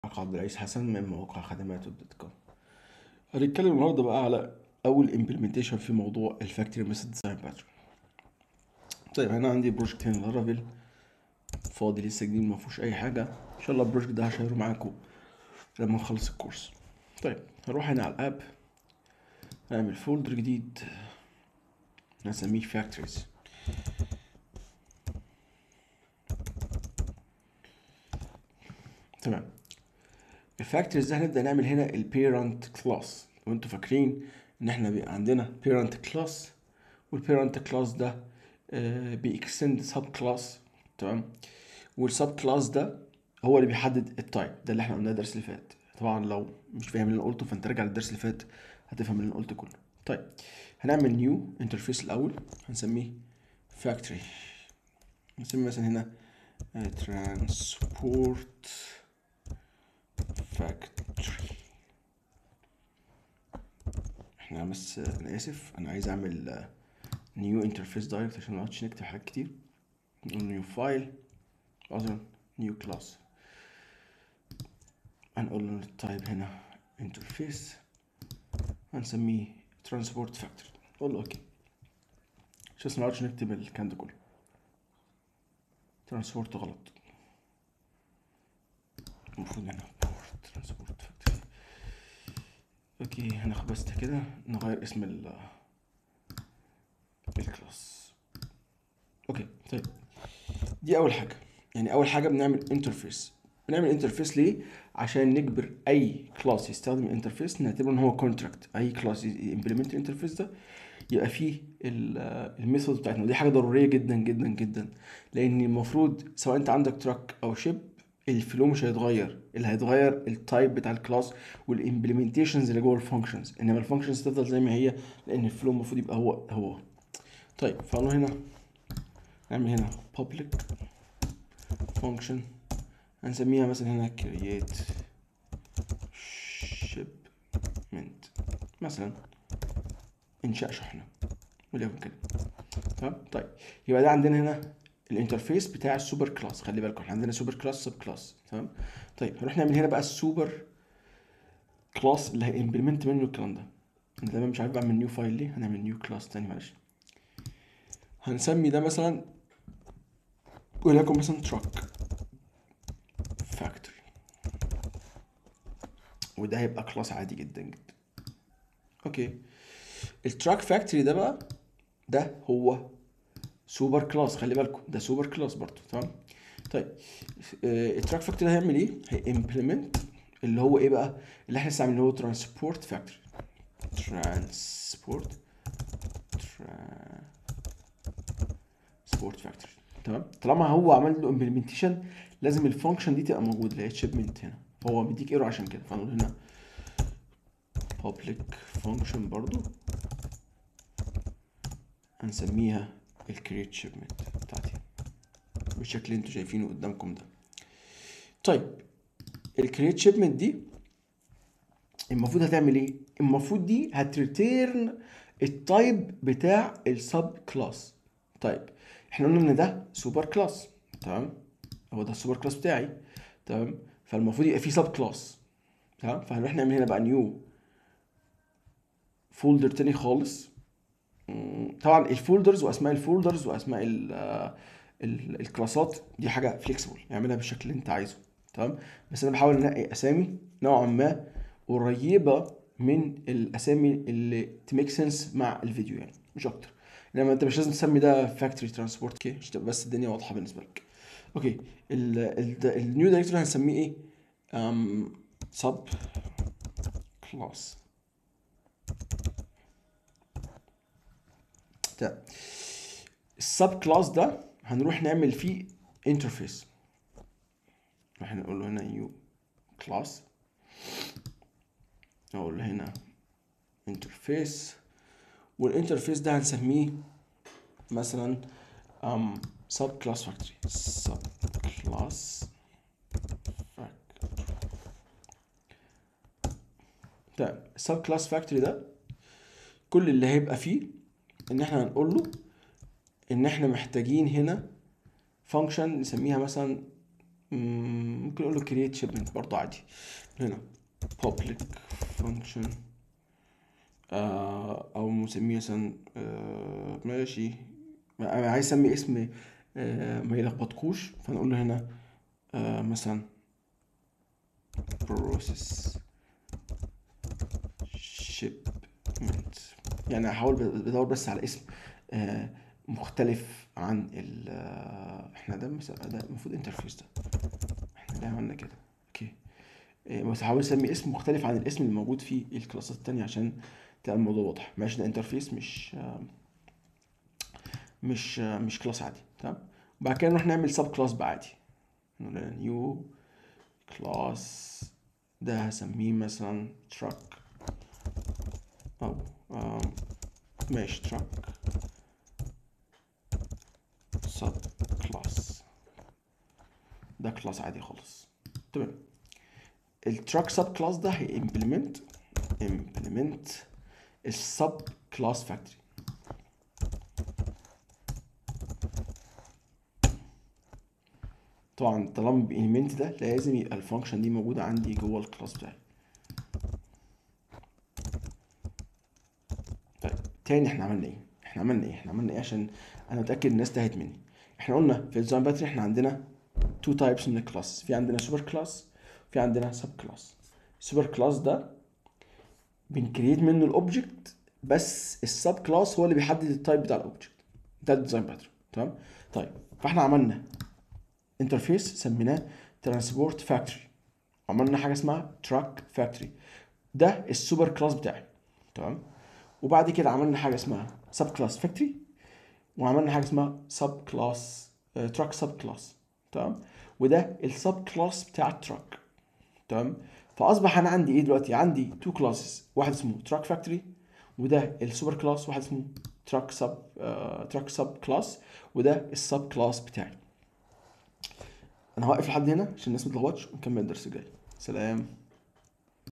عبد العزيز حسن من مواقع خدمات دوت كوم هنتكلم النهارده بقى على اول امبلمنتيشن في موضوع الفاكتوري ميثود ديزاين باترن طيب انا عندي بروجكت هنا لارافيل فاضي لسه جديد ما فيهوش اي حاجه ان شاء الله البروجكت ده هشيره معاكم لما نخلص الكورس طيب هروح هنا على الاب نعمل فولدر جديد نسميه فاكتوريز تمام الفاكتوريز ده هنبدا نعمل هنا البيرنت كلاس لو انتوا فاكرين ان احنا بيبقى عندنا بيرنت كلاس والبيرنت كلاس ده آه، بيكستند سب كلاس تمام والسب كلاس ده هو اللي بيحدد التايب ده اللي احنا قلناه الدرس اللي فات طبعا لو مش فاهم اللي انا قلته فانت راجع للدرس اللي فات هتفهم اللي انا قلته كله طيب هنعمل نيو انترفيس الاول هنسميه فاكتوري نسمي مثلا هنا ترانسبورت فاكتوري احنا بس انا اسف انا عايز اعمل نيو انترفيس دايركت عشان ما نقعدش نكتب حاجات كتير نقول نيو فايل اظن نيو كلاس هنقول له التايب هنا انترفيس هنسميه ترانسبورت فاكتوري نقول له اوكي عشان ما نقعدش نكتب الكلام ده كله ترانسبورت غلط المفروض هنا بورت ترانسبورت فاكتوري اوكي هناخد بس ده كده نغير اسم ال الكلاس اوكي طيب دي اول حاجه يعني اول حاجه بنعمل انترفيس بنعمل انترفيس ليه عشان نجبر اي كلاس يستخدم انترفيس نعتبره ان هو كونتراكت اي كلاس يمبلمنت الانترفيس ده يبقى فيه الميثود بتاعتنا ودي حاجه ضروريه جدا جدا جدا لان المفروض سواء انت عندك تراك او شيب الفلو مش هيتغير اللي هيتغير التايب بتاع الكلاس والامبلمنتيشنز اللي جوه الفانكشنز انما الفانكشنز تفضل زي ما هي لان الفلو المفروض يبقى هو هو طيب فانا هنا نعمل هنا public function هنسميها مثلا هنا create shipment مثلا انشاء شحنه وليكن كده تمام طيب يبقى ده عندنا هنا الانترفيس بتاع السوبر كلاس خلي بالكم احنا عندنا سوبر كلاس سب كلاس تمام طيب هنروح نعمل هنا بقى السوبر كلاس اللي هيمبلمنت منه الكلام ده انا دايما مش عارف بعمل نيو فايل ليه هنعمل نيو كلاس تاني معلش هنسمي ده مثلا وليكن مثلا تراك فاكتوري وده هيبقى كلاس عادي جدا جدا اوكي التراك فاكتوري ده بقى ده هو سوبر كلاس خلي بالكم ده سوبر كلاس برضو تمام طيب آه، التراك فاكتوري ده هيعمل ايه هيمبلمنت اللي هو ايه بقى اللي احنا لسه عاملينه هو ترانسبورت فاكتوري ترانسبورت ترانسبورت فاكتوري تمام طالما هو عمل له امبلمنتيشن لازم الفانكشن دي تبقى موجوده اللي هي شيبمنت هنا هو مديك ايرور عشان كده فنقول هنا public function برضو هنسميها الكريت شيبمنت بتاعتي بالشكل اللي انتوا شايفينه قدامكم ده طيب الكريت شيبمنت دي المفروض هتعمل ايه المفروض دي هتريتيرن التايب بتاع السب كلاس طيب احنا قلنا ان ده سوبر كلاس تمام هو ده السوبر كلاس بتاعي تمام فالمفروض يبقى فيه سب كلاس تمام فهنروح نعمل هنا بقى نيو فولدر تاني خالص مم، طبعا الفولدرز واسماء الفولدرز واسماء ال ال الكلاسات دي حاجه فليكسبل اعملها بالشكل اللي انت عايزه تمام بس انا بحاول انقي اسامي نوعا ما قريبه من الاسامي اللي تميك سنس مع الفيديو يعني مش اكتر انما انت مش لازم تسمي ده فاكتوري ترانسبورت اوكي عشان تبقى بس الدنيا واضحه بالنسبه لك اوكي ال ال النيو دايركتوري هنسميه ايه ام سب كلاس طيب السب كلاس ده هنروح نعمل فيه انترفيس راح نقول له هنا نيو كلاس اقول له هنا انترفيس والانترفيس ده هنسميه مثلا um, sub class factory sub class factory طيب sub class factory ده كل اللي هيبقى فيه ان احنا هنقول له ان احنا محتاجين هنا فانكشن نسميها مثلا مم، ممكن اقول له create shipment برضه عادي هنا public function آه او مسميه مثلا آه ماشي ما- انا عايز اسمي اسم آه ما يلخبطكوش فنقول له هنا آه مثلا process shipment يعني هحاول بدور بس على اسم آه مختلف عن ال آه، احنا ده مس- ده المفروض انترفيس ده احنا ليه عملنا كده اوكي آه، بس هحاول اسمي اسم مختلف عن الاسم اللي موجود في الكلاسات التانية عشان تبقى الموضوع واضح ماشي ده انترفيس مش آه، مش آه، مش كلاس عادي تمام وبعد كده نروح نعمل سب كلاس بقى عادي نقول نيو كلاس ده هسميه مثلا تراك او آم، ماشي تراك سب كلاس ده كلاس عادي خالص تمام التراك سب كلاس ده هي implement implement السب كلاس فاكتوري طبعا طالما بإيمنت ده لازم يبقى الفانكشن دي موجودة عندي جوه الكلاس بتاعي طيب تاني احنا عملنا ايه؟ احنا عملنا ايه؟ احنا عملنا ايه عشان انا متأكد الناس تاهت مني احنا قلنا في الديزاين باتري احنا عندنا تو تايبس من الكلاس في عندنا سوبر كلاس في عندنا سب كلاس السوبر كلاس ده بنكريت منه الاوبجكت بس السب كلاس هو اللي بيحدد التايب بتاع الاوبجكت ده الديزاين باترن تمام طيب فاحنا عملنا انترفيس سميناه ترانسبورت فاكتوري عملنا حاجه اسمها تراك فاكتوري ده السوبر كلاس بتاعي تمام وبعد كده عملنا حاجه اسمها سب كلاس فاكتوري وعملنا حاجه اسمها سب كلاس تراك سب كلاس تمام وده السب كلاس بتاع التراك تمام فاصبح انا عندي ايه دلوقتي عندي تو كلاسز واحد اسمه تراك فاكتوري وده السوبر كلاس واحد اسمه تراك سب تراك سب كلاس وده السب كلاس بتاعي انا هوقف لحد هنا عشان الناس ما تتلخبطش ونكمل الدرس الجاي سلام